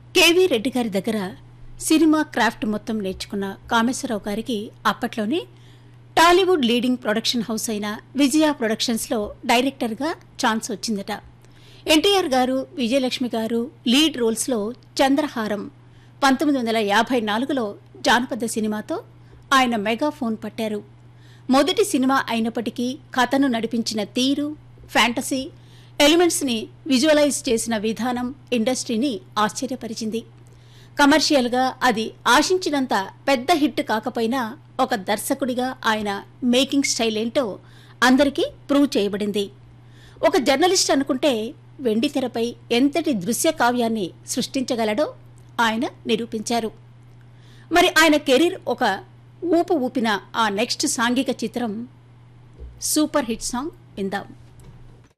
KV Reddy గారి దగ్గర cinema craft మొత్తం నేర్చుకున్న కామేశ్వరరావు గారికి అప్పట్లోనే టాలీవుడ్ లీడింగ్ ప్రొడక్షన్ హౌస్ అయిన విజయ ప్రొడక్షన్స్లో డైరెక్టర్గా ఛాన్స్ వచ్చిందట ఎన్టీఆర్ గారు విజయలక్ష్మి గారు లీడ్ రోల్స్లో చంద్రహారం పంతొమ్మిది వందల యాభై నాలుగులో జానపద సినిమాతో ఆయన మెగాఫోన్ పట్టారు మొదటి సినిమా అయినప్పటికీ కథను నడిపించిన తీరు ఫ్యాంటసీ ఎలిమెంట్స్ని విజువలైజ్ చేసిన విధానం ఇండస్ట్రీని ఆశ్చర్యపరిచింది కమర్షియల్గా అది ఆశించినంత పెద్ద హిట్ కాకపోయినా ఒక దర్శకుడిగా ఆయన మేకింగ్ స్టైల్ ఏంటో అందరికీ ప్రూవ్ చేయబడింది ఒక జర్నలిస్ట్ అనుకుంటే వెండి తెరపై ఎంతటి దృశ్య కావ్యాన్ని సృష్టించగలడో ఆయన నిరూపించారు మరి ఆయన కెరీర్ ఒక ఊపు ఊపిన ఆ నెక్స్ట్ సాంఘిక చిత్రం సూపర్ హిట్ సాంగ్ విందాం